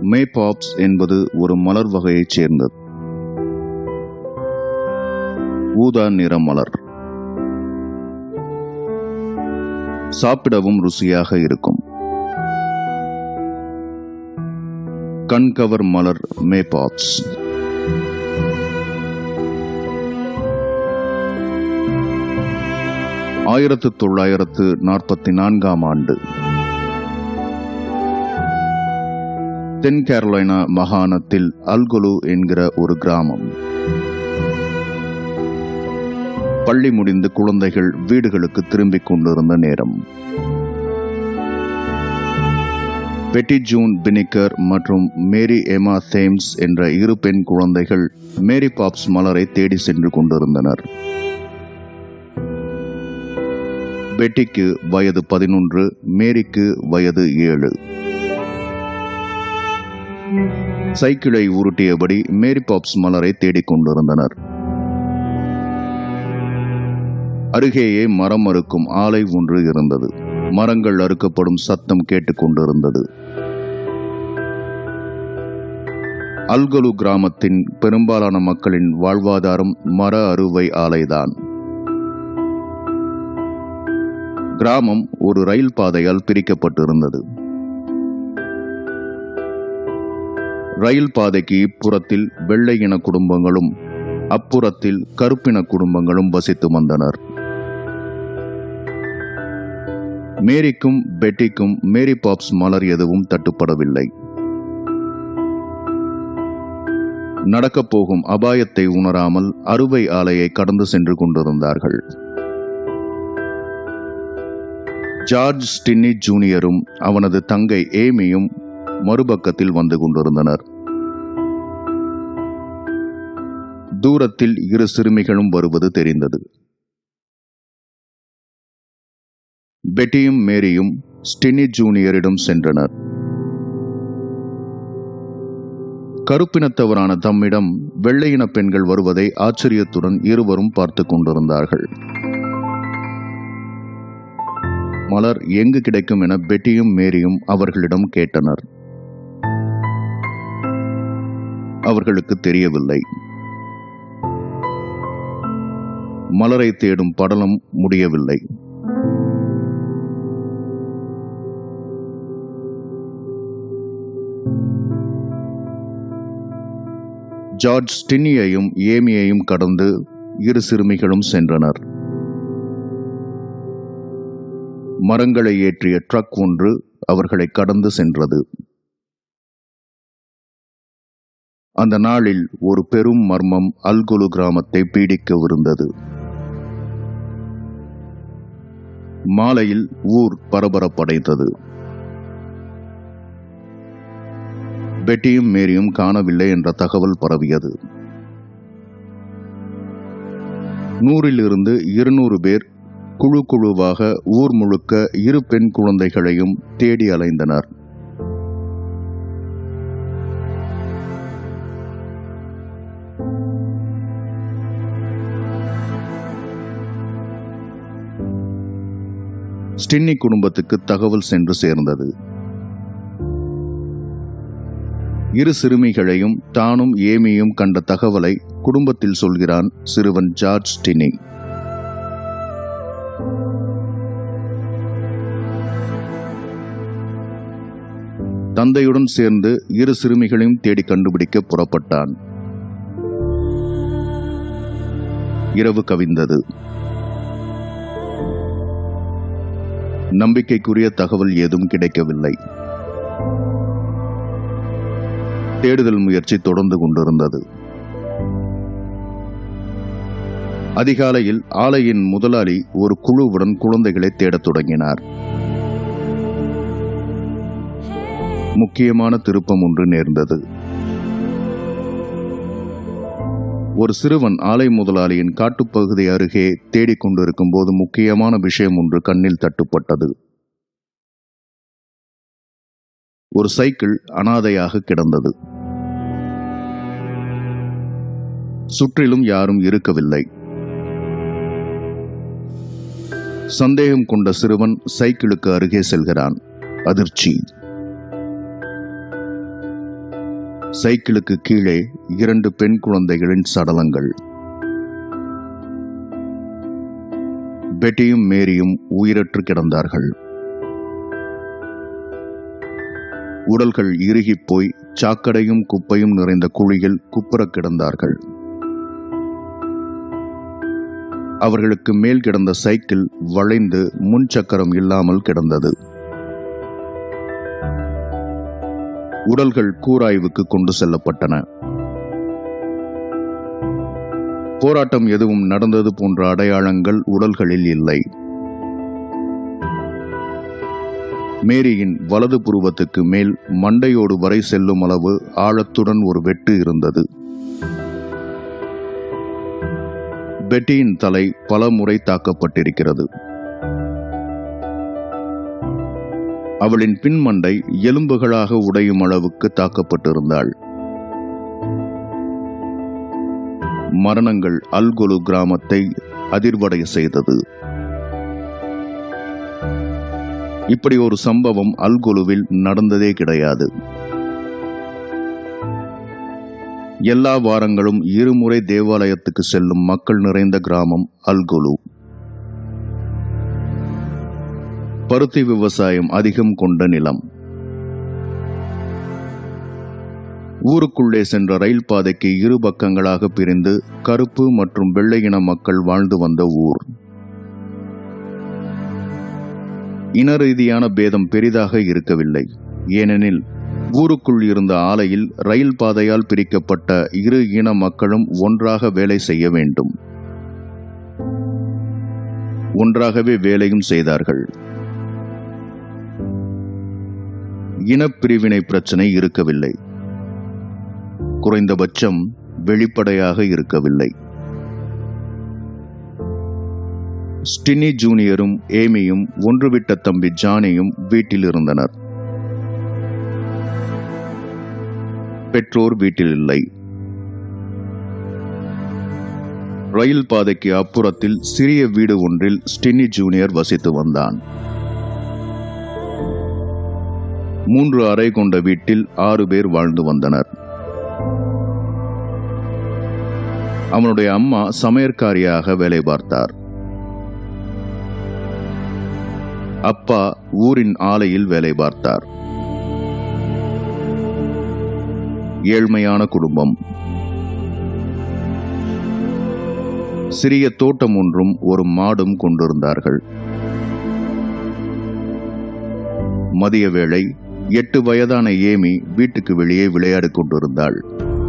மேபாப்ஸ் என்பது ஒரு மலர் வகையைச் சேர்ந்தது ஊதா நிற மலர் சாப்பிடவும் ருசியாக இருக்கும் கண்கவர் மலர் மேபாப்ஸ் ஆயிரத்து தொள்ளாயிரத்து நாற்பத்தி நான்காம் ஆண்டு தென் கேரளைனா மாகாணத்தில் அல்கொலு என்கிற ஒரு கிராமம் பள்ளி முடிந்து குழந்தைகள் வீடுகளுக்கு திரும்பிக் கொண்டிருந்த நேரம் பெட்டி ஜூன் பினிக்கர் மற்றும் மேரி எமா தேம்ஸ் என்ற இரு பெண் குழந்தைகள் மேரி பாப்ஸ் மலரை தேடி சென்று கொண்டிருந்தனர் பெட்டிக்கு வயது பதினொன்று மேரிக்கு வயது ஏழு சைக்கிளை உருட்டியபடி மேரி பாப்ஸ் மலரை தேடிக் கொண்டிருந்தனர் அருகேயே மரம் அறுக்கும் ஆலை ஒன்று இருந்தது மரங்கள் அறுக்கப்படும் சத்தம் கேட்டுக்கொண்டிருந்தது அல்கலு கிராமத்தின் பெரும்பாலான மக்களின் வாழ்வாதாரம் மர அறுவை ஆலைதான் கிராமம் ஒரு ரயில் பாதையால் பிரிக்கப்பட்டிருந்தது ரயில் பாதைக்கு இப்புறத்தில் வெள்ளை இன குடும்பங்களும் அப்புறத்தில் கருப்பின குடும்பங்களும் வசித்து வந்தனர் மேரிக்கும் பெட்டிக்கும் மேரி பாப்ஸ் மலர் எதுவும் தட்டுப்படவில்லை நடக்கப் போகும் அபாயத்தை உணராமல் அறுவை ஆலையை கடந்து சென்று கொண்டிருந்தார்கள் ஜார்ஜ் ஸ்டின்னி ஜூனியரும் அவனது தங்கை ஏமியும் மறுபக்கத்தில் வந்து கொண்டிருந்தனர் தூரத்தில் இரு சிறுமிகளும் வருவது தெரிந்தது பெட்டியும் மேரியும் ஸ்டினி ஜூனியரிடம் சென்றனர் கருப்பினத்தவரான தம்மிடம் வெள்ளையின பெண்கள் வருவதை ஆச்சரியத்துடன் இருவரும் பார்த்து கொண்டிருந்தார்கள் மலர் எங்கு கிடைக்கும் என பெட்டியும் மேரியும் அவர்களிடம் கேட்டனர் அவர்களுக்கு தெரியவில்லை மலரை தேடும் படலம் முடியவில்லை ஜார்ஜ் ஸ்டின்னியையும் ஏமியையும் கடந்து இரு சிறுமிகளும் சென்றனர் மரங்களை ஏற்றிய ட்ரக் ஒன்று அவர்களை கடந்து சென்றது அந்த நாளில் ஒரு பெரும் மர்மம் அல்குலு கிராமத்தை பீடிக்கவிருந்தது மாலையில் ஊர் பரபரப்படைந்தது பெட்டியும் மேரியும் காணவில்லை என்ற தகவல் பரவியது நூறிலிருந்து இருநூறு பேர் குழு குழுவாக ஊர் முழுக்க இரு பெண் குழந்தைகளையும் தேடி அலைந்தனர் ஸ்டின்னி குடும்பத்துக்கு தகவல் சென்று சேர்ந்தது இரு சிறுமிகளையும் தானும் ஏமியும் கண்ட தகவலை குடும்பத்தில் சொல்கிறான் சிறுவன் ஜார்ஜ் ஸ்டினி தந்தையுடன் சேர்ந்து இரு சிறுமிகளையும் தேடி கண்டுபிடிக்க புறப்பட்டான் இரவு கவிந்தது நம்பிக்கைக்குரிய தகவல் ஏதும் கிடைக்கவில்லை தேடுதல் முயற்சி தொடர்ந்து கொண்டிருந்தது அதிகாலையில் ஆலையின் முதலாளி ஒரு குழுவுடன் குழந்தைகளை தேடத் தொடங்கினார் முக்கியமான திருப்பம் ஒன்று நேர்ந்தது ஒரு சிறுவன் ஆலை முதலாளியின் காட்டுப்பகுதி அருகே தேடிக் கொண்டிருக்கும் போது முக்கியமான விஷயம் ஒன்று கண்ணில் தட்டுப்பட்டது ஒரு சைக்கிள் அனாதையாக கிடந்தது சுற்றிலும் யாரும் இருக்கவில்லை சந்தேகம் கொண்ட சிறுவன் சைக்கிளுக்கு அருகே செல்கிறான் அதிர்ச்சி சைக்கிளுக்கு கீழே இரண்டு பெண் குழந்தைகளின் சடலங்கள் பெட்டியும் மேரியும் உயிரற்று கிடந்தார்கள் உடல்கள் இறுகிப் போய் சாக்கடையும் குப்பையும் நிறைந்த குழியில் குப்புறக் கிடந்தார்கள் அவர்களுக்கு மேல் கிடந்த சைக்கிள் வளைந்து முன் சக்கரம் இல்லாமல் கிடந்தது உடல்கள் கூராய்வுக்கு கொண்டு செல்லப்பட்டன போராட்டம் எதுவும் நடந்தது போன்ற அடையாளங்கள் உடல்களில் இல்லை மேரியின் வலது புருவத்துக்கு மேல் மண்டையோடு வரை செல்லும் அளவு ஆழத்துடன் ஒரு வெட்டு இருந்தது பெட்டியின் தலை பல முறை தாக்கப்பட்டிருக்கிறது அவளின் பின்மண்டை எலும்புகளாக உடையும் அளவுக்கு தாக்கப்பட்டிருந்தாள் மரணங்கள் அல்கொலு கிராமத்தை அதிர்வடைய செய்தது இப்படி ஒரு சம்பவம் அல்கொலுவில் நடந்ததே கிடையாது எல்லா வாரங்களும் இருமுறை தேவாலயத்துக்கு செல்லும் மக்கள் நிறைந்த கிராமம் அல்கொலு பருத்தி விவசாயம் அதிகம் கொண்ட நிலம் ஊருக்குள்ளே சென்ற ரயில் பாதைக்கு இரு பக்கங்களாக பிரிந்து கருப்பு மற்றும் வெள்ளை இன மக்கள் வாழ்ந்து வந்த ஊர் இன ரீதியான பேதம் பெரிதாக இருக்கவில்லை ஏனெனில் ஊருக்குள் இருந்த ஆலையில் ரயில் பாதையால் பிரிக்கப்பட்ட இரு இன மக்களும் ஒன்றாக வேலை செய்ய வேண்டும் ஒன்றாகவே வேலையும் செய்தார்கள் இனப்பிரிவினை பிரச்சனை இருக்கவில்லை குறைந்தபட்சம் வெளிப்படையாக இருக்கவில்லை ஸ்டினி ஜூனியரும் ஏமியும் ஒன்றுவிட்ட தம்பி ஜானியும் வீட்டில் இருந்தனர் பெற்றோர் வீட்டில் இல்லை ரயில் பாதைக்கு அப்புறத்தில் சிறிய வீடு ஒன்றில் ஸ்டினி ஜூனியர் வசித்து வந்தான் மூன்று அறை கொண்ட வீட்டில் ஆறு பேர் வாழ்ந்து வந்தனர் அவனுடைய அம்மா சமையற்காரியாக வேலை பார்த்தார் அப்பா ஊரின் ஆலையில் வேலை பார்த்தார் ஏழ்மையான குடும்பம் சிறிய தோட்டம் ஒன்றும் ஒரு மாடும் கொண்டிருந்தார்கள் மதிய வேளை எட்டு வயதான ஏமி வீட்டுக்கு வெளியே விளையாடிக் கொண்டிருந்தாள்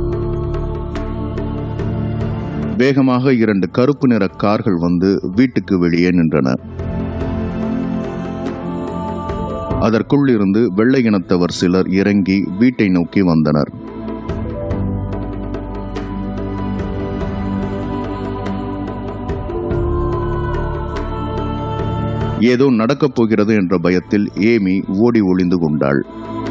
வேகமாக இரண்டு கருப்பு நிற கார்கள் வந்து வீட்டுக்கு வெளியே நின்றன அதற்குள் இருந்து வெள்ளை இனத்தவர் சிலர் இறங்கி வீட்டை நோக்கி வந்தனர் ஏதோ நடக்கப் போகிறது என்ற பயத்தில் ஏமி ஓடி ஒளிந்து கொண்டாள்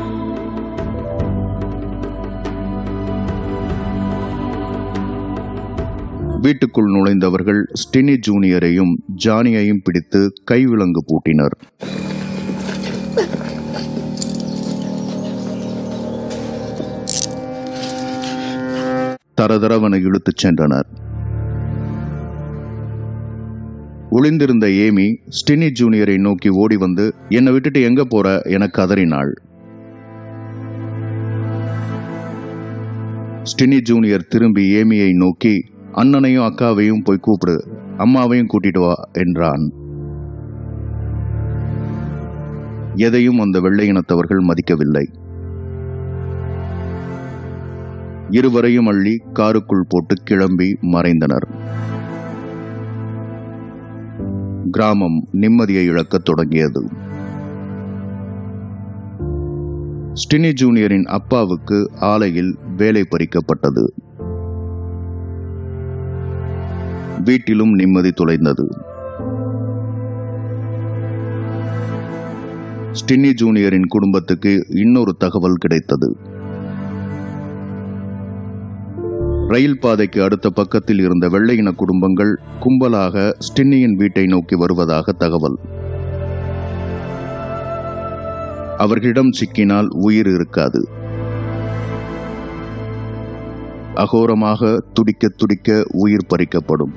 வீட்டுக்குள் நுழைந்தவர்கள் ஸ்டினி ஜூனியரையும் ஜானியையும் பிடித்து கைவிலங்கு பூட்டினர் தரதரவென இழுத்துச் சென்றனர் ஒளிந்திருந்த ஏமி ஸ்டினி ஜூனியரை நோக்கி ஓடி வந்து என்னை விட்டுட்டு எங்க போற என கதறினாள் ஸ்டினி ஜூனியர் திரும்பி ஏமியை நோக்கி அண்ணனையும் அக்காவையும் போய் கூப்பிடு அம்மாவையும் கூட்டிட்டு வா என்றான் எதையும் அந்த வெள்ளை இனத்தவர்கள் மதிக்கவில்லை இருவரையும் அள்ளி காருக்குள் போட்டு கிளம்பி மறைந்தனர் கிராமம் நிம்மதியை இழக்கத் தொடங்கியது ஸ்டினி ஜூனியரின் அப்பாவுக்கு ஆலையில் வேலை பறிக்கப்பட்டது வீட்டிலும் நிம்மதி தொலைந்தது ஸ்டின்னி ஜூனியரின் குடும்பத்துக்கு இன்னொரு தகவல் கிடைத்தது ரயில் பாதைக்கு அடுத்த பக்கத்தில் இருந்த வெள்ளையின குடும்பங்கள் கும்பலாக ஸ்டின்னியின் வீட்டை நோக்கி வருவதாக தகவல் அவர்களிடம் சிக்கினால் உயிர் இருக்காது அகோரமாக துடிக்க துடிக்க உயிர் பறிக்கப்படும்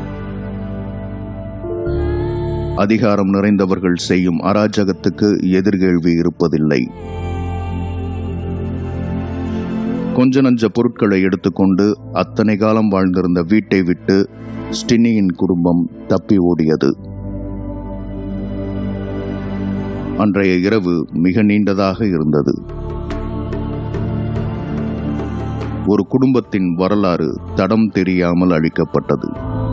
அதிகாரம் நிறைந்தவர்கள் செய்யும் அராஜகத்துக்கு எதிர்கேள்வி இருப்பதில்லை கொஞ்ச நஞ்ச பொருட்களை எடுத்துக்கொண்டு அத்தனை காலம் வாழ்ந்திருந்த வீட்டை விட்டு ஸ்டின்னியின் குடும்பம் தப்பி ஓடியது அன்றைய இரவு மிக நீண்டதாக இருந்தது ஒரு குடும்பத்தின் வரலாறு தடம் தெரியாமல் அழிக்கப்பட்டது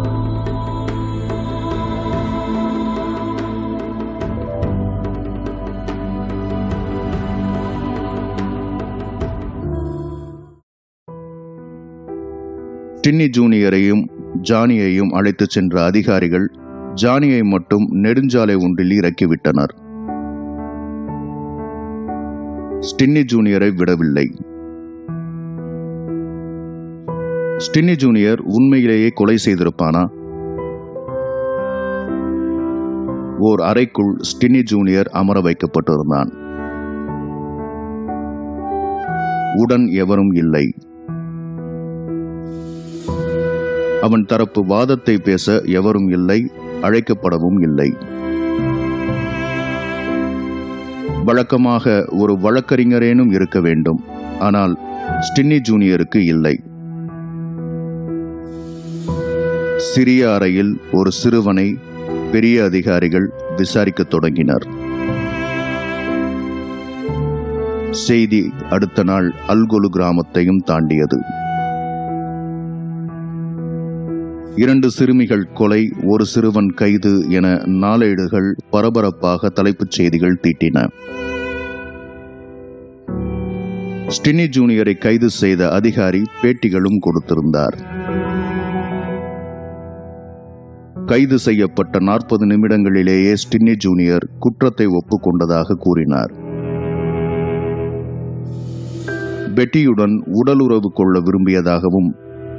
டின்னி ஜூனியரையும் ஜானியையும் அழைத்துச் சென்ற அதிகாரிகள் ஜானியை மட்டும் நெடுஞ்சாலை ஒன்றில் இறக்கிவிட்டனர் ஸ்டின்னி ஜூனியரை விடவில்லை ஸ்டின்னி ஜூனியர் உண்மையிலேயே கொலை செய்திருப்பானா ஓர் அறைக்குள் ஸ்டின்னி ஜூனியர் அமர வைக்கப்பட்டிருந்தான் உடன் எவரும் இல்லை அவன் தரப்பு வாதத்தை பேச எவரும் இல்லை அழைக்கப்படவும் இல்லை வழக்கமாக ஒரு வழக்கறிஞரேனும் இருக்க வேண்டும் ஆனால் ஸ்டின்னி ஜூனியருக்கு இல்லை சிறிய அறையில் ஒரு சிறுவனை பெரிய அதிகாரிகள் விசாரிக்கத் தொடங்கினர் செய்தி அடுத்த நாள் அல்கொலு கிராமத்தையும் தாண்டியது இரண்டு சிறுமிகள் கொலை ஒரு சிறுவன் கைது என நாளேடுகள் பரபரப்பாக தலைப்புச் செய்திகள் தீட்டின ஸ்டின்னி ஜூனியரை கைது செய்த அதிகாரி பேட்டிகளும் கொடுத்திருந்தார் கைது செய்யப்பட்ட நாற்பது நிமிடங்களிலேயே ஸ்டின்னி ஜூனியர் குற்றத்தை ஒப்புக்கொண்டதாக கூறினார் பெட்டியுடன் உடலுறவு கொள்ள விரும்பியதாகவும்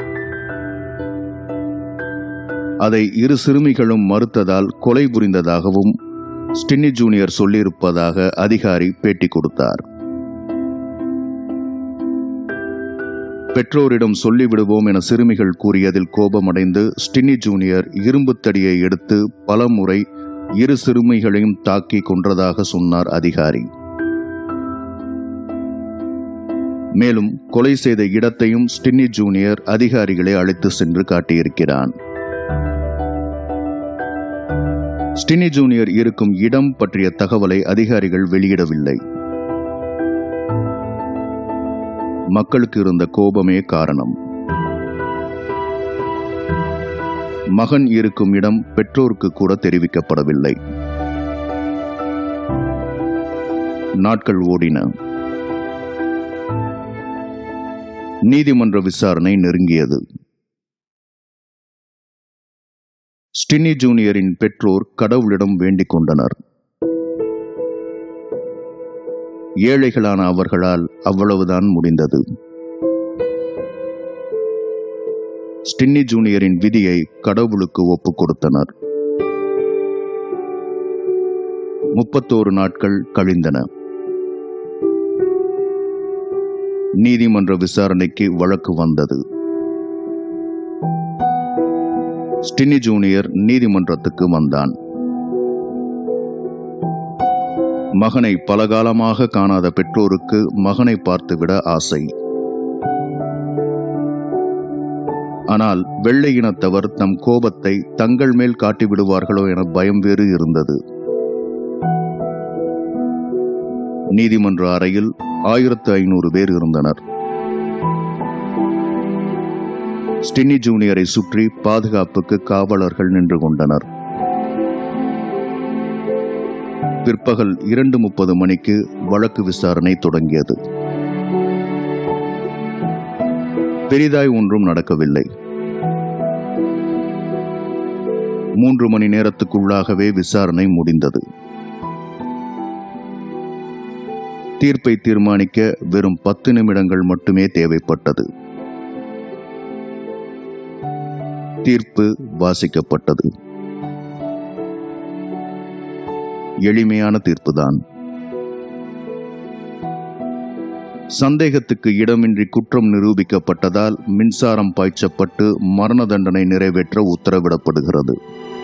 அதை இரு சிறுமிகளும் மறுத்ததால் கொலை புரிந்ததாகவும் ஸ்டின்னி ஜூனியர் சொல்லியிருப்பதாக அதிகாரி பேட்டி கொடுத்தார் பெற்றோரிடம் சொல்லிவிடுவோம் என சிறுமிகள் கூறியதில் கோபமடைந்து ஸ்டின்னி ஜூனியர் இரும்புத் தடியை எடுத்து பல முறை இரு சிறுமிகளையும் தாக்கி கொன்றதாக சொன்னார் அதிகாரி மேலும் கொலை செய்த இடத்தையும் ஸ்டின்னி ஜூனியர் அதிகாரிகளை அழைத்து சென்று காட்டியிருக்கிறான் ஸ்டினி ஜூனியர் இருக்கும் இடம் பற்றிய தகவலை அதிகாரிகள் வெளியிடவில்லை மக்களுக்கு இருந்த கோபமே காரணம் மகன் இருக்கும் இடம் பெற்றோருக்கு கூட தெரிவிக்கப்படவில்லை நாட்கள் ஓடின நீதிமன்ற விசாரணை நெருங்கியது ஸ்டின்னி ஜூனியரின் பெற்றோர் கடவுளிடம் வேண்டிக் கொண்டனர் ஏழைகளான அவர்களால் அவ்வளவுதான் முடிந்தது ஸ்டின்னி ஜூனியரின் விதியை கடவுளுக்கு ஒப்புக் கொடுத்தனர் முப்பத்தோரு நாட்கள் கழிந்தன நீதிமன்ற விசாரணைக்கு வழக்கு வந்தது ஸ்டின்னி ஜூனியர் நீதிமன்றத்துக்கு வந்தான் மகனை பலகாலமாக காணாத பெற்றோருக்கு மகனை பார்த்துவிட ஆசை ஆனால் வெள்ளை இனத்தவர் தம் கோபத்தை தங்கள் மேல் காட்டிவிடுவார்களோ என பயம் வேறு இருந்தது நீதிமன்ற அறையில் ஆயிரத்து ஐநூறு பேர் இருந்தனர் ஸ்டின்னி ஜூனியரை சுற்றி பாதுகாப்புக்கு காவலர்கள் நின்று கொண்டனர் பிற்பகல் இரண்டு முப்பது மணிக்கு வழக்கு விசாரணை தொடங்கியது பெரிதாய் ஒன்றும் நடக்கவில்லை மூன்று மணி நேரத்துக்குள்ளாகவே விசாரணை முடிந்தது தீர்ப்பை தீர்மானிக்க வெறும் பத்து நிமிடங்கள் மட்டுமே தேவைப்பட்டது தீர்ப்பு வாசிக்கப்பட்டது எளிமையான தீர்ப்புதான் சந்தேகத்துக்கு இடமின்றி குற்றம் நிரூபிக்கப்பட்டதால் மின்சாரம் பாய்ச்சப்பட்டு மரண தண்டனை நிறைவேற்ற உத்தரவிடப்படுகிறது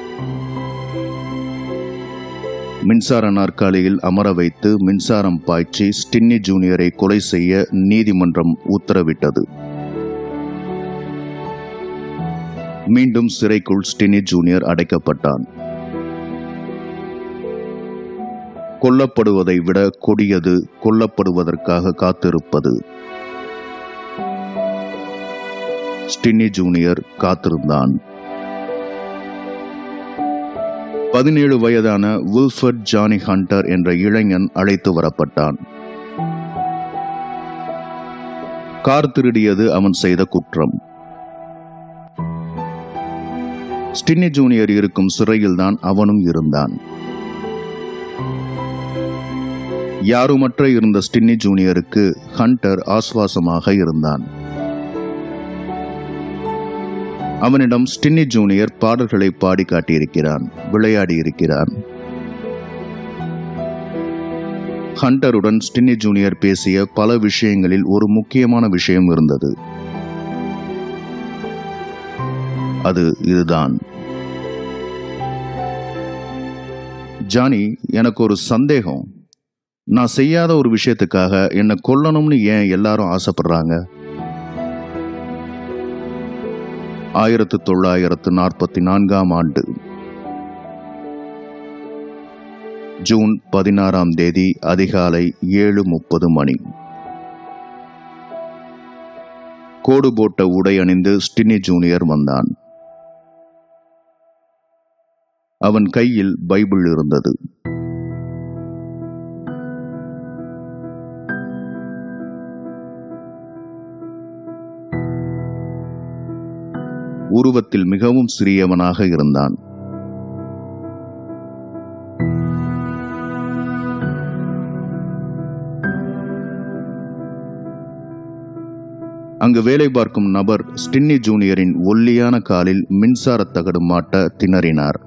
மின்சார நாற்காலியில் அமர வைத்து மின்சாரம் பாய்ச்சி ஸ்டின்னி ஜூனியரை கொலை செய்ய நீதிமன்றம் உத்தரவிட்டது மீண்டும் சிறைக்குள் ஸ்டின்னி ஜூனியர் அடைக்கப்பட்டான் கொல்லப்படுவதை விட கொடியது கொல்லப்படுவதற்காக காத்திருப்பது ஸ்டின்னி ஜூனியர் காத்திருந்தான் பதினேழு வயதான வில்ஃபர்ட் ஜானி ஹண்டர் என்ற இளைஞன் அழைத்து வரப்பட்டான் கார் திருடியது அவன் செய்த குற்றம் ஸ்டின்னி ஜூனியர் இருக்கும் சிறையில்தான் அவனும் இருந்தான் யாருமற்ற இருந்த ஸ்டின்னி ஜூனியருக்கு ஹண்டர் ஆஸ்வாசமாக இருந்தான் அவனிடம் ஸ்டின்னி ஜூனியர் பாடல்களை பாடி காட்டியிருக்கிறான் விளையாடி இருக்கிறான் ஹண்டருடன் ஸ்டின்னி ஜூனியர் பேசிய பல விஷயங்களில் ஒரு முக்கியமான விஷயம் இருந்தது அது இதுதான் ஜானி எனக்கு ஒரு சந்தேகம் நான் செய்யாத ஒரு விஷயத்துக்காக என்னை கொல்லணும்னு ஏன் எல்லாரும் ஆசைப்படுறாங்க ஆயிரத்து தொள்ளாயிரத்து நாற்பத்தி நான்காம் ஆண்டு ஜூன் பதினாறாம் தேதி அதிகாலை ஏழு முப்பது மணி கோடு போட்ட உடை அணிந்து ஸ்டின்னி ஜூனியர் வந்தான் அவன் கையில் பைபிள் இருந்தது உருவத்தில் மிகவும் சிறியவனாக இருந்தான் அங்கு வேலை பார்க்கும் நபர் ஸ்டின்னி ஜூனியரின் ஒல்லியான காலில் மின்சார தகடு மாட்ட திணறினார்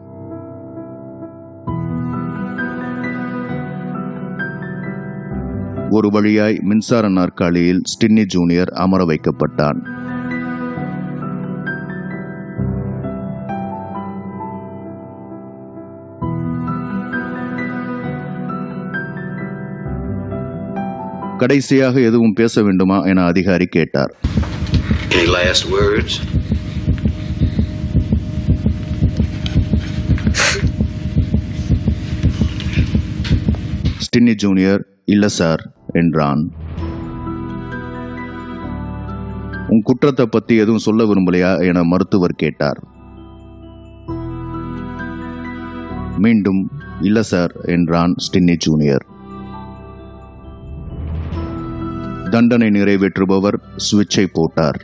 ஒரு வழியாய் மின்சார நாற்காலியில் ஸ்டின்னி ஜூனியர் அமர வைக்கப்பட்டான் கடைசியாக எதுவும் பேச வேண்டுமா என அதிகாரி கேட்டார் Any last words? Stinney junior இல்ல சார் என்றான் உன் குற்றத்தை பத்தி எதுவும் சொல்ல விரும்பலையா என மருத்துவர் கேட்டார் மீண்டும் இல்ல சார் என்றான் ஸ்டின்னி ஜூனியர் தண்டனை நிறைவேற்றுபவர் சுவிட்சை போட்டார்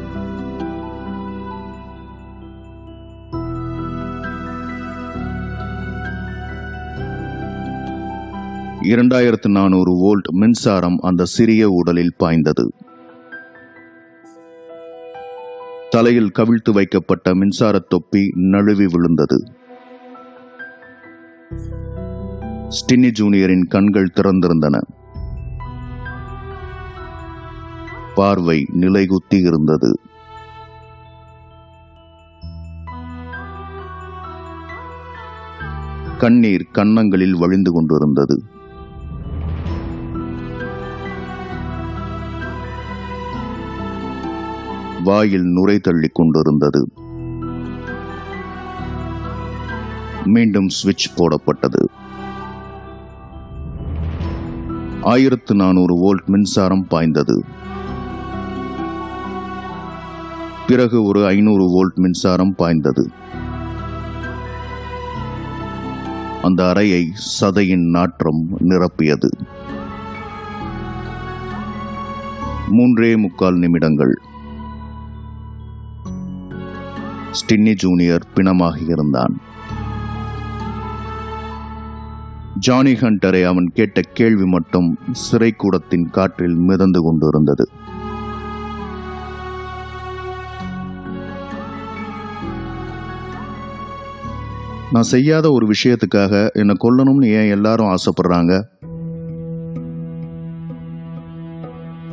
இரண்டாயிரத்து நானூறு வோல்ட் மின்சாரம் அந்த சிறிய உடலில் பாய்ந்தது தலையில் கவிழ்த்து வைக்கப்பட்ட மின்சார தொப்பி நழுவி விழுந்தது ஸ்டின்னி ஜூனியரின் கண்கள் திறந்திருந்தன பார்வை நிலைகுத்தி இருந்தது கண்ணீர் கன்னங்களில் வழிந்து கொண்டிருந்தது வாயில் நுரை தள்ளிக் கொண்டிருந்தது மீண்டும் சுவிட்ச் போடப்பட்டது ஆயிரத்து நானூறு வோல்ட் மின்சாரம் பாய்ந்தது பிறகு ஒரு ஐநூறு வோல்ட் மின்சாரம் பாய்ந்தது அந்த அறையை சதையின் நாற்றம் நிரப்பியது மூன்றே முக்கால் நிமிடங்கள் ஸ்டின்னி ஜூனியர் பிணமாக இருந்தான் ஜானி ஹண்டரை அவன் கேட்ட கேள்வி மட்டும் சிறைக்கூடத்தின் காற்றில் மிதந்து கொண்டிருந்தது நான் செய்யாத ஒரு விஷயத்துக்காக என்னை கொல்லணும்னு ஏன் எல்லாரும் ஆசைப்படுறாங்க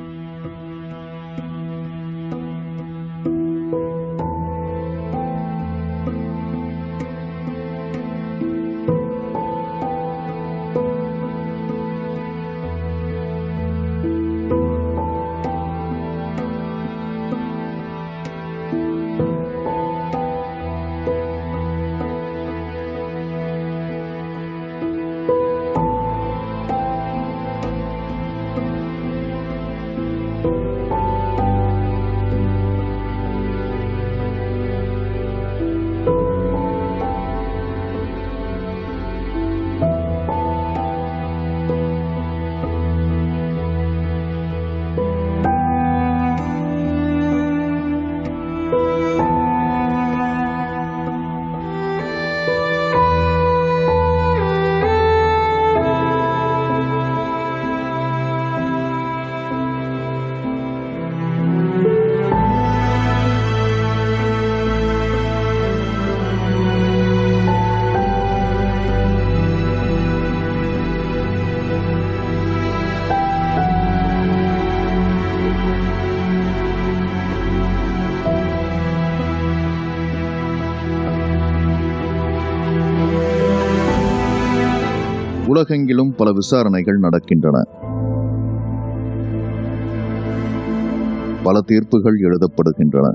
உலகெங்கிலும் பல விசாரணைகள் நடக்கின்றன பல தீர்ப்புகள் எழுதப்படுகின்றன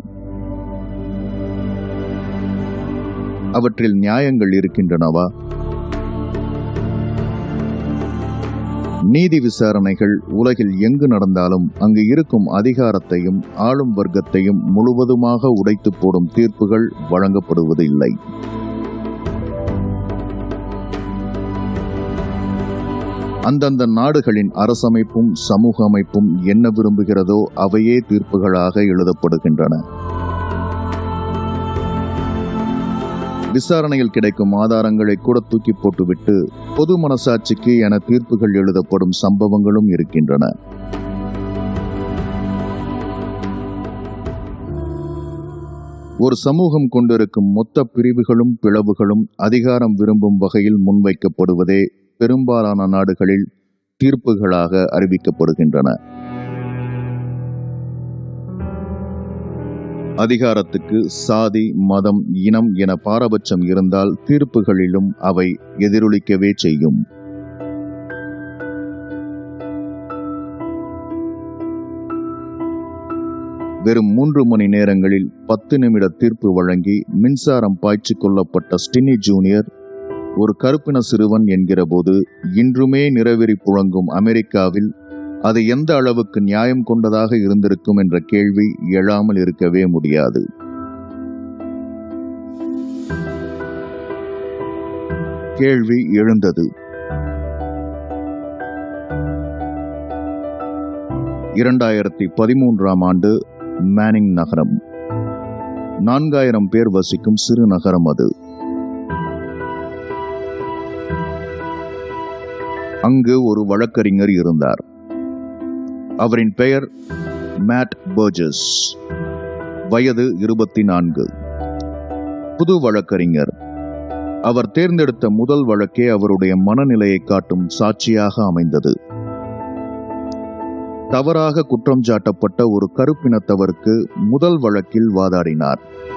அவற்றில் நியாயங்கள் இருக்கின்றனவா நீதி விசாரணைகள் உலகில் எங்கு நடந்தாலும் அங்கு இருக்கும் அதிகாரத்தையும் ஆளும் வர்க்கத்தையும் முழுவதுமாக உடைத்து போடும் தீர்ப்புகள் வழங்கப்படுவது இல்லை அந்தந்த நாடுகளின் அரசமைப்பும் சமூக அமைப்பும் என்ன விரும்புகிறதோ அவையே தீர்ப்புகளாக எழுதப்படுகின்றன விசாரணையில் கிடைக்கும் ஆதாரங்களை கூட தூக்கி போட்டுவிட்டு பொது மனசாட்சிக்கு என தீர்ப்புகள் எழுதப்படும் சம்பவங்களும் இருக்கின்றன ஒரு சமூகம் கொண்டிருக்கும் மொத்த பிரிவுகளும் பிளவுகளும் அதிகாரம் விரும்பும் வகையில் முன்வைக்கப்படுவதே பெரும்பாலான நாடுகளில் தீர்ப்புகளாக அறிவிக்கப்படுகின்றன அதிகாரத்துக்கு சாதி மதம் இனம் என பாரபட்சம் இருந்தால் தீர்ப்புகளிலும் அவை எதிரொலிக்கவே செய்யும் வெறும் மூன்று மணி நேரங்களில் பத்து நிமிட தீர்ப்பு வழங்கி மின்சாரம் பாய்ச்சி கொள்ளப்பட்ட ஸ்டினி ஜூனியர் ஒரு கருப்பின சிறுவன் என்கிறபோது இன்றுமே நிறவெறி புழங்கும் அமெரிக்காவில் அது எந்த அளவுக்கு நியாயம் கொண்டதாக இருந்திருக்கும் என்ற கேள்வி எழாமல் இருக்கவே முடியாது கேள்வி எழுந்தது இரண்டாயிரத்தி பதிமூன்றாம் ஆண்டு மேனிங் நகரம் நான்காயிரம் பேர் வசிக்கும் சிறு நகரம் அது அங்கு ஒரு வழக்கறிஞர் இருந்தார் அவரின் பெயர் மேட் பர்ஜஸ் வயது இருபத்தி நான்கு புது வழக்கறிஞர் அவர் தேர்ந்தெடுத்த முதல் வழக்கே அவருடைய மனநிலையை காட்டும் சாட்சியாக அமைந்தது தவறாக குற்றம் சாட்டப்பட்ட ஒரு கருப்பினத்தவருக்கு முதல் வழக்கில் வாதாடினார்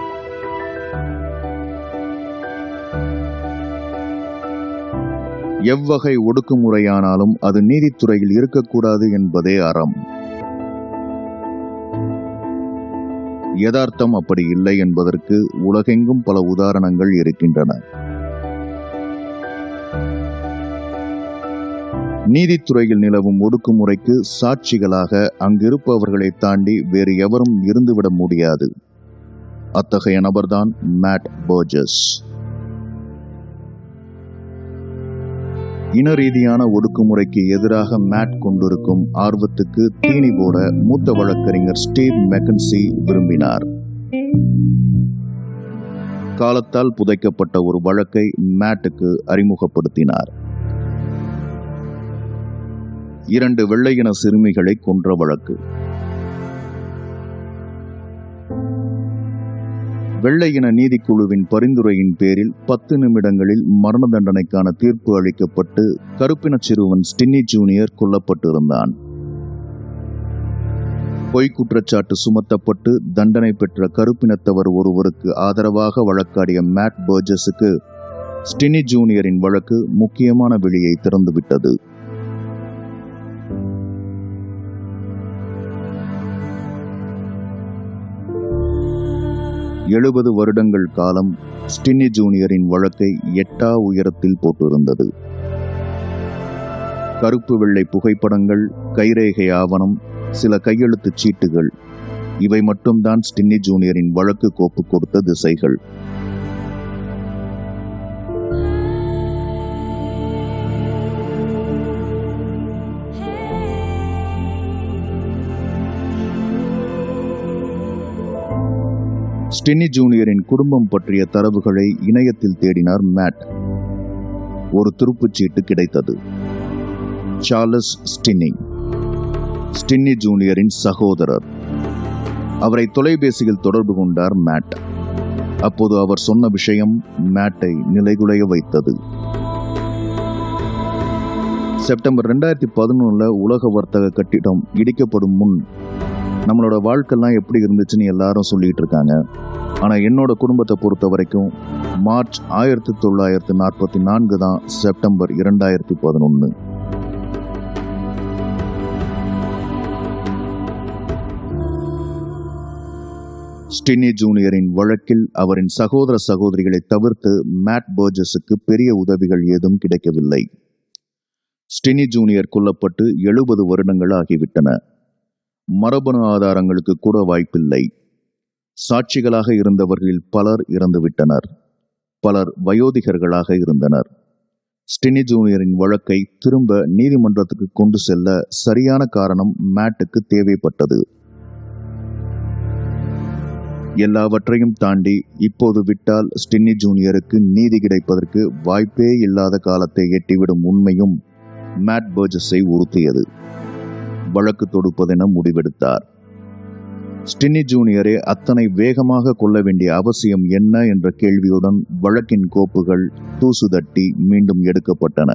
எவ்வகை ஒடுக்குமுறையானாலும் அது நீதித்துறையில் இருக்கக்கூடாது என்பதே அறம் யதார்த்தம் அப்படி இல்லை என்பதற்கு உலகெங்கும் பல உதாரணங்கள் இருக்கின்றன நீதித்துறையில் நிலவும் ஒடுக்குமுறைக்கு சாட்சிகளாக அங்கிருப்பவர்களை தாண்டி வேறு எவரும் இருந்துவிட முடியாது அத்தகைய நபர்தான் மேட் பர்ஜஸ் இன ரீதியான ஒடுக்குமுறைக்கு எதிராக மேட் கொண்டிருக்கும் ஆர்வத்துக்கு தீனி போட மூத்த வழக்கறிஞர் ஸ்டீவ் மெக்கன்சி விரும்பினார் காலத்தால் புதைக்கப்பட்ட ஒரு வழக்கை மேட்டுக்கு அறிமுகப்படுத்தினார் இரண்டு வெள்ளையின சிறுமிகளை கொன்ற வழக்கு வெள்ளையின நீதிக்குழுவின் பரிந்துரையின் பேரில் பத்து நிமிடங்களில் மரண தண்டனைக்கான தீர்ப்பு அளிக்கப்பட்டு கருப்பின சிறுவன் ஸ்டின்னி ஜூனியர் கொல்லப்பட்டிருந்தான் பொய் குற்றச்சாட்டு சுமத்தப்பட்டு தண்டனை பெற்ற கருப்பினத்தவர் ஒருவருக்கு ஆதரவாக வழக்காடிய மேட் பர்ஜஸுக்கு ஸ்டினி ஜூனியரின் வழக்கு முக்கியமான வெளியை திறந்துவிட்டது எழுபது வருடங்கள் காலம் ஸ்டின்னி ஜூனியரின் வழக்கை எட்டா உயரத்தில் போட்டிருந்தது கருப்பு வெள்ளை புகைப்படங்கள் கைரேகை ஆவணம் சில கையெழுத்துச் சீட்டுகள் இவை மட்டும்தான் ஸ்டின்னி ஜூனியரின் வழக்கு கோப்பு கொடுத்த திசைகள் ஸ்டின்னி ஜூனியரின் குடும்பம் பற்றிய தரவுகளை இணையத்தில் தேடினார் மேட் ஒரு துருப்புச் சீட்டு கிடைத்தது சார்லஸ் ஸ்டின்னி ஸ்டின்னி ஜூனியரின் சகோதரர் அவரை தொலைபேசியில் தொடர்பு கொண்டார் மேட் அப்போது அவர் சொன்ன விஷயம் மேட்டை நிலைகுலைய வைத்தது செப்டம்பர் ரெண்டாயிரத்தி பதினொன்னுல உலக வர்த்தக கட்டிடம் இடிக்கப்படும் முன் நம்மளோட வாழ்க்கைலாம் எப்படி இருந்துச்சுன்னு எல்லாரும் சொல்லிட்டு இருக்காங்க ஆனால் என்னோட குடும்பத்தை பொறுத்த வரைக்கும் மார்ச் ஆயிரத்தி தொள்ளாயிரத்தி நாற்பத்தி நான்கு தான் செப்டம்பர் இரண்டாயிரத்தி பதினொன்று ஸ்டின்னி ஜூனியரின் வழக்கில் அவரின் சகோதர சகோதரிகளை தவிர்த்து மேட் பர்ஜஸுக்கு பெரிய உதவிகள் ஏதும் கிடைக்கவில்லை ஸ்டினி ஜூனியர் கொல்லப்பட்டு எழுபது வருடங்கள் ஆகிவிட்டன மரபணு ஆதாரங்களுக்கு கூட வாய்ப்பில்லை சாட்சிகளாக இருந்தவர்களில் பலர் இறந்துவிட்டனர் பலர் வயோதிகர்களாக இருந்தனர் ஸ்டினி ஜூனியரின் வழக்கை திரும்ப நீதிமன்றத்துக்கு கொண்டு செல்ல சரியான காரணம் மேட்டுக்கு தேவைப்பட்டது எல்லாவற்றையும் தாண்டி இப்போது விட்டால் ஸ்டின்னி ஜூனியருக்கு நீதி கிடைப்பதற்கு வாய்ப்பே இல்லாத காலத்தை எட்டிவிடும் உண்மையும் மேட் பர்ஜஸை உறுத்தியது வழக்கு தொடுப்பதென முடிவெடுத்தார் ஸ்டின்னி ஜூனியரை அத்தனை வேகமாக கொள்ள வேண்டிய அவசியம் என்ன என்ற கேள்வியுடன் வழக்கின் கோப்புகள் தூசு தட்டி மீண்டும் எடுக்கப்பட்டன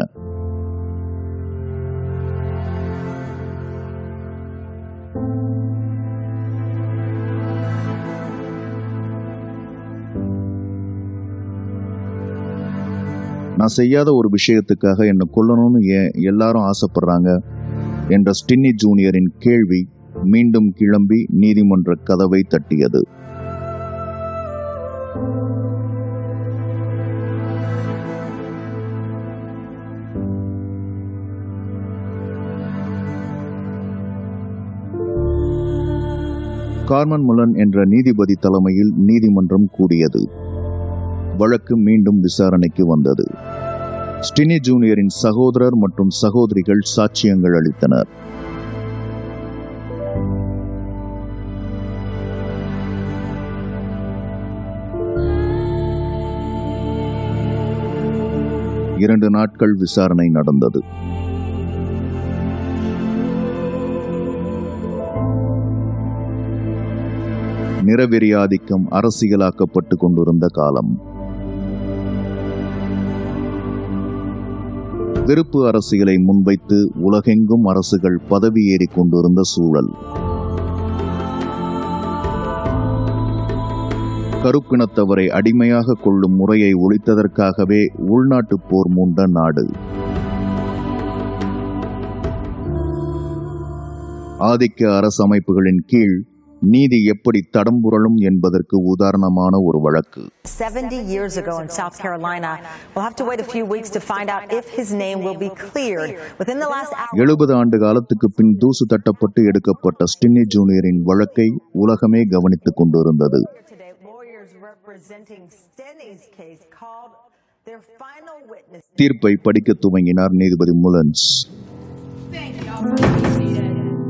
நான் செய்யாத ஒரு விஷயத்துக்காக என்னை கொல்லணும்னு ஏன் எல்லாரும் ஆசைப்படுறாங்க என்ற ஸ்டின்னி ஜூனியரின் கேள்வி மீண்டும் கிளம்பி நீதிமன்ற கதவை தட்டியது கார்மன் முலன் என்ற நீதிபதி தலைமையில் நீதிமன்றம் கூடியது வழக்கு மீண்டும் விசாரணைக்கு வந்தது ஸ்டினி ஜூனியரின் சகோதரர் மற்றும் சகோதரிகள் சாட்சியங்கள் அளித்தனர் இரண்டு நாட்கள் விசாரணை நடந்தது நிறவெறி ஆதிக்கம் அரசியலாக்கப்பட்டு கொண்டிருந்த காலம் வெறுப்பு அரசியலை முன்வைத்து உலகெங்கும் அரசுகள் பதவியேறிக் கொண்டிருந்த சூழல் கருப்பினத்தவரை அடிமையாக கொள்ளும் முறையை ஒழித்ததற்காகவே உள்நாட்டுப் போர் மூண்ட நாடு ஆதிக்க அரசமைப்புகளின் கீழ் நீதி எப்படி தடம்புரளும் என்பதற்கு உதாரணமான ஒரு வழக்கு 70 years ago in South Carolina. We'll have to wait a few weeks to find out if his name will be cleared. Within the last hour, எழுபது ஆண்டு காலத்துக்கு பின் தூசு தட்டப்பட்டு எடுக்கப்பட்ட ஸ்டின்னி ஜூனியரின் வழக்கை உலகமே கவனித்துக் கொண்டிருந்தது today, lawyers representing Stenny's case called their final witness. தீர்ப்பை படிக்க துவங்கினார் நீதிபதி முலன்ஸ் Thank you. Y'all may be seated.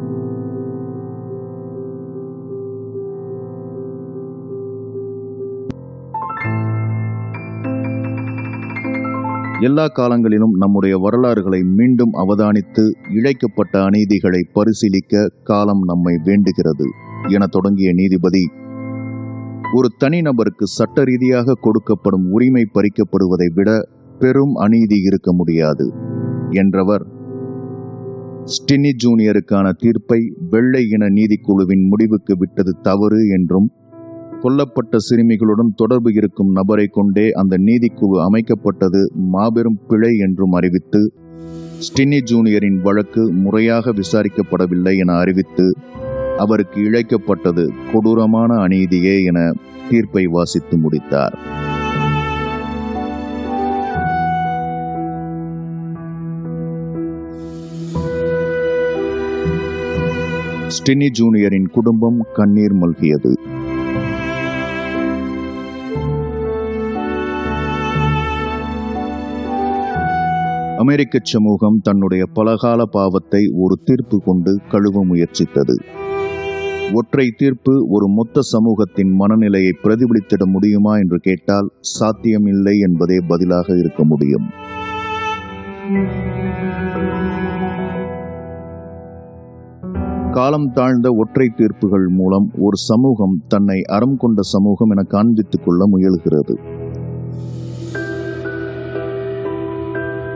எல்லா காலங்களிலும் நம்முடைய வரலாறுகளை மீண்டும் அவதானித்து இழைக்கப்பட்ட அநீதிகளை பரிசீலிக்க காலம் நம்மை வேண்டுகிறது என தொடங்கிய நீதிபதி ஒரு தனிநபருக்கு சட்ட ரீதியாக கொடுக்கப்படும் உரிமை பறிக்கப்படுவதை விட பெரும் அநீதி இருக்க முடியாது என்றவர் ஸ்டின்னி ஜூனியருக்கான தீர்ப்பை வெள்ளை இன நீதிக்குழுவின் முடிவுக்கு விட்டது தவறு என்றும் கொல்லப்பட்ட சிறுமிகளுடன் தொடர்பு இருக்கும் நபரை கொண்டே அந்த நீதிக்குழு அமைக்கப்பட்டது மாபெரும் பிழை என்றும் அறிவித்து ஸ்டின்னி ஜூனியரின் வழக்கு முறையாக விசாரிக்கப்படவில்லை என அறிவித்து அவருக்கு இழைக்கப்பட்டது கொடூரமான அநீதியே என தீர்ப்பை வாசித்து முடித்தார் ஸ்டின்னி ஜூனியரின் குடும்பம் கண்ணீர் மல்கியது அமெரிக்க சமூகம் தன்னுடைய பலகால பாவத்தை ஒரு தீர்ப்பு கொண்டு கழுவ முயற்சித்தது ஒற்றை தீர்ப்பு ஒரு மொத்த சமூகத்தின் மனநிலையை பிரதிபலித்திட முடியுமா என்று கேட்டால் சாத்தியமில்லை என்பதே பதிலாக இருக்க முடியும் காலம் தாழ்ந்த ஒற்றை தீர்ப்புகள் மூலம் ஒரு சமூகம் தன்னை அறம் கொண்ட சமூகம் என காண்பித்துக் கொள்ள முயல்கிறது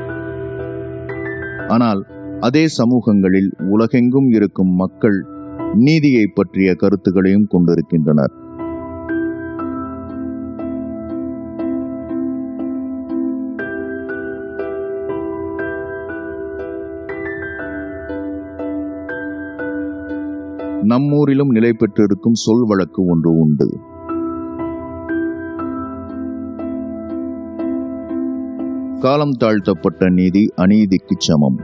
ஆனால் அதே சமூகங்களில் உலகெங்கும் இருக்கும் மக்கள் நீதியை பற்றிய கருத்துக்களையும் கொண்டிருக்கின்றனர் நம்மூரிலும் நிலை பெற்றிருக்கும் சொல் வழக்கு ஒன்று உண்டு காலம் தாழ்த்தப்பட்ட நீதி அநீதிக்கு சமம்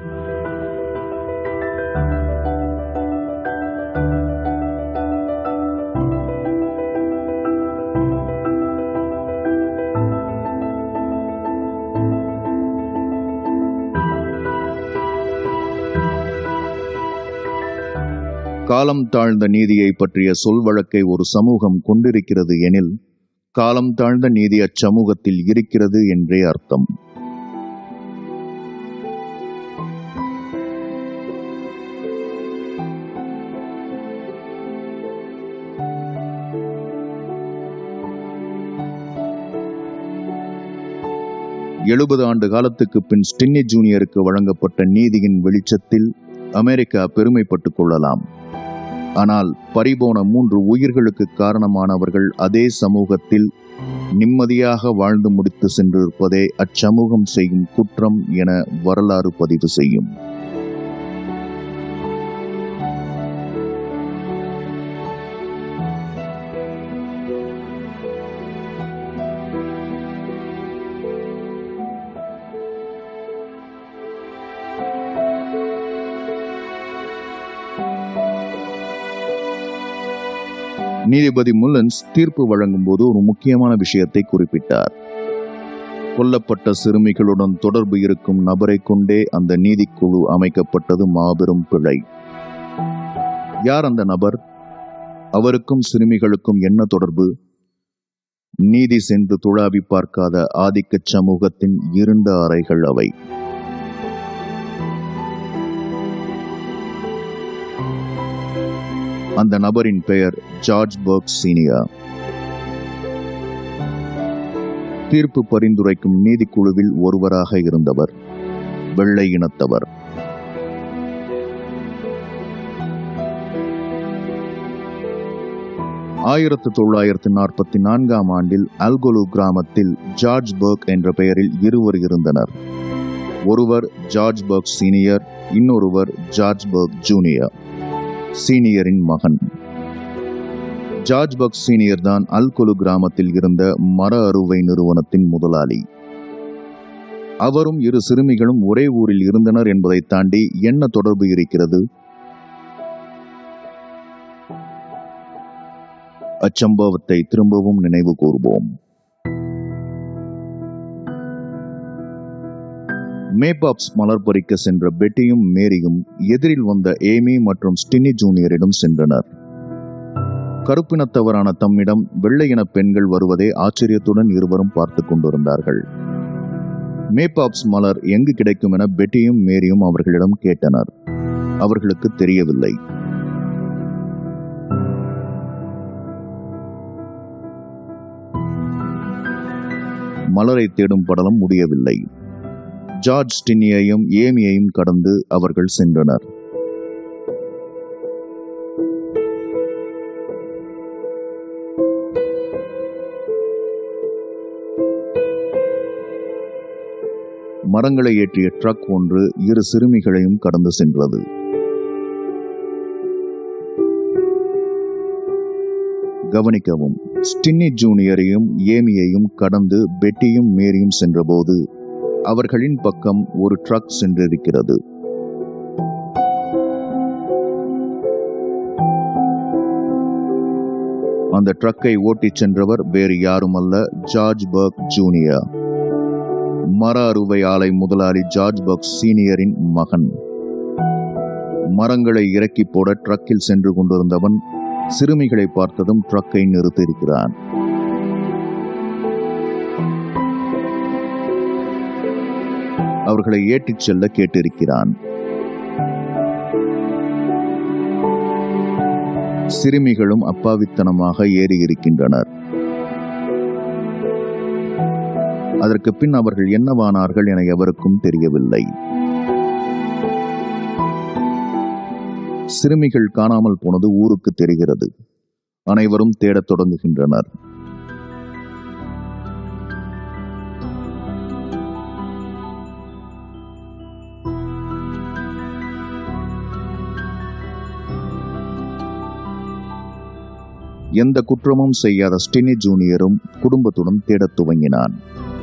காலம் தாழ்ந்த நீதியை பற்றிய சொல் வழக்கை ஒரு சமூகம் கொண்டிருக்கிறது எனில் காலம் தாழ்ந்த நீதி அச்சமூகத்தில் இருக்கிறது என்றே அர்த்தம் எழுபது ஆண்டு காலத்துக்கு பின் ஸ்டின்னி ஜூனியருக்கு வழங்கப்பட்ட நீதியின் வெளிச்சத்தில் அமெரிக்கா பெருமைப்பட்டுக் கொள்ளலாம் ஆனால் பறிபோன மூன்று உயிர்களுக்கு காரணமானவர்கள் அதே சமூகத்தில் நிம்மதியாக வாழ்ந்து முடித்து சென்றிருப்பதே அச்சமூகம் செய்யும் குற்றம் என வரலாறு பதிவு செய்யும் நீதிபதி முல்லன்ஸ் தீர்ப்பு வழங்கும் போது ஒரு முக்கியமான விஷயத்தை குறிப்பிட்டார் கொல்லப்பட்ட சிறுமிகளுடன் தொடர்பு இருக்கும் நபரை கொண்டே அந்த நீதிக்குழு அமைக்கப்பட்டது மாபெரும் பிழை யார் அந்த நபர் அவருக்கும் சிறுமிகளுக்கும் என்ன தொடர்பு நீதி சென்று துழாவி பார்க்காத ஆதிக்கச் சமூகத்தின் இருண்ட அறைகள் அவை அந்த நபரின் பெயர் ஜார்ஜ் பர்க் சீனியர் தீர்ப்பு பரிந்துரைக்கும் நீதிக்குழுவில் ஒருவராக இருந்தவர் வெள்ளை இனத்தவர் ஆயிரத்து தொள்ளாயிரத்து நாற்பத்தி நான்காம் ஆண்டில் அல்கொலு கிராமத்தில் ஜார்ஜ் பர்க் என்ற பெயரில் இருவர் இருந்தனர் ஒருவர் ஜார்ஜ் பர்க் சீனியர் இன்னொருவர் ஜார்ஜ் பர்க் ஜூனியர் சீனியரின் மகன் ஜார்ஜ் பக் சீனியர் தான் அல்கொலு கிராமத்தில் இருந்த மர அறுவை நிறுவனத்தின் முதலாளி அவரும் இரு சிறுமிகளும் ஒரே ஊரில் இருந்தனர் என்பதை தாண்டி என்ன தொடர்பு இருக்கிறது அச்சம்பவத்தை திரும்பவும் நினைவு கூர்வோம் மேபாப்ஸ் மலர் பறிக்க சென்ற பெட்டியும் மேரியும் எதிரில் வந்த ஏமி மற்றும் ஸ்டினி ஜூனியரிடம் சென்றனர் கருப்பினத்தவரான தம்மிடம் வெள்ளையின பெண்கள் வருவதை ஆச்சரியத்துடன் இருவரும் பார்த்து கொண்டிருந்தார்கள் மேபாப்ஸ் மலர் எங்கு கிடைக்கும் என பெட்டியும் மேரியும் அவர்களிடம் கேட்டனர் அவர்களுக்கு தெரியவில்லை மலரை தேடும் படலம் முடியவில்லை ஜார்ஜ் ஸ்டின்னியையும் ஏமியையும் கடந்து அவர்கள் சென்றனர் மரங்களை ஏற்றிய ட்ரக் ஒன்று இரு சிறுமிகளையும் கடந்து சென்றது கவனிக்கவும் ஸ்டின்னி ஜூனியரையும் ஏமியையும் கடந்து பெட்டியும் மேரியும் சென்றபோது அவர்களின் பக்கம் ஒரு ட்ரக் சென்றிருக்கிறது அந்த ட்ரக்கை ஓட்டிச் சென்றவர் வேறு யாருமல்ல ஜார்ஜ் பர்க் ஜூனியர் மர அறுவை ஆலை முதலாளி ஜார்ஜ் பர்க் சீனியரின் மகன் மரங்களை இறக்கி போட ட்ரக்கில் சென்று கொண்டிருந்தவன் சிறுமிகளை பார்த்ததும் ட்ரக்கை நிறுத்தியிருக்கிறான் அவர்களை ஏற்றிச் செல்ல கேட்டிருக்கிறான் சிறுமிகளும் அப்பாவித்தனமாக ஏறி இருக்கின்றனர் அதற்கு பின் அவர்கள் என்னவானார்கள் என எவருக்கும் தெரியவில்லை சிறுமிகள் காணாமல் போனது ஊருக்கு தெரிகிறது அனைவரும் தேடத் தொடங்குகின்றனர் எந்த குற்றமும் செய்யாத ஸ்டினி ஜூனியரும் குடும்பத்துடன் தேடத் துவங்கினான்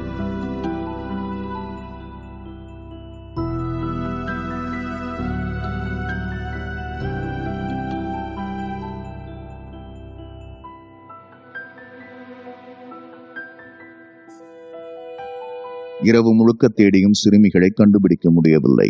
இரவு முழுக்க தேடியும் சிறுமிகளை கண்டுபிடிக்க முடியவில்லை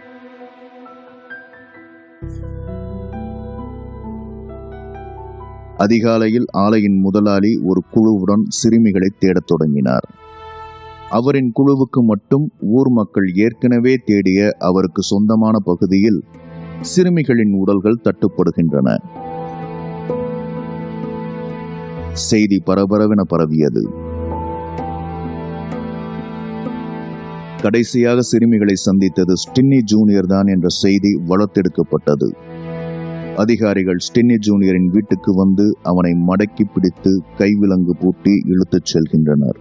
அதிகாலையில் ஆலையின் முதலாளி ஒரு குழுவுடன் சிறுமிகளை தேடத் தொடங்கினார் அவரின் குழுவுக்கு மட்டும் ஊர் மக்கள் ஏற்கனவே தேடிய அவருக்கு சொந்தமான பகுதியில் சிறுமிகளின் உடல்கள் தட்டுப்படுகின்றன செய்தி பரபரவென பரவியது கடைசியாக சிறுமிகளை சந்தித்தது ஸ்டின்னி ஜூனியர் தான் என்ற செய்தி வளர்த்தெடுக்கப்பட்டது அதிகாரிகள் ஸ்டின்னி ஜூனியரின் வீட்டுக்கு வந்து அவனை மடக்கி பிடித்து கைவிலங்கு பூட்டி இழுத்துச் செல்கின்றனர்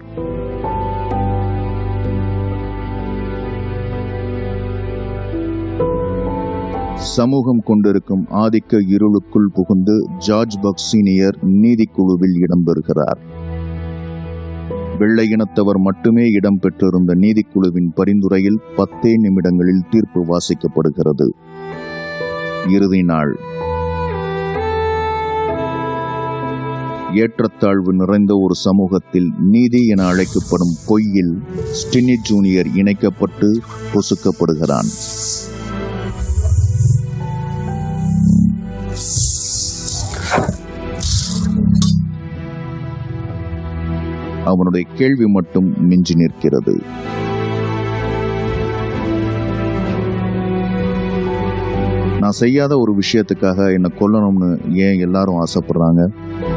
சமூகம் கொண்டிருக்கும் ஆதிக்க இருளுக்குள் புகுந்து ஜார்ஜ் பக் சீனியர் நீதிக்குழுவில் இடம்பெறுகிறார் வெள்ளை இனத்தவர் மட்டுமே இடம்பெற்றிருந்த நீதிக்குழுவின் பரிந்துரையில் பத்தே நிமிடங்களில் தீர்ப்பு வாசிக்கப்படுகிறது இறுதி நாள் ஏற்றத்தாழ்வு நிறைந்த ஒரு சமூகத்தில் நீதி என அழைக்கப்படும் பொய்யில் ஸ்டினி ஜூனியர் இணைக்கப்பட்டு பொசுக்கப்படுகிறான் அவனுடைய கேள்வி மட்டும் மிஞ்சி நிற்கிறது நான் செய்யாத ஒரு விஷயத்துக்காக என்னை கொல்லணும்னு ஏன் எல்லாரும் ஆசைப்படுறாங்க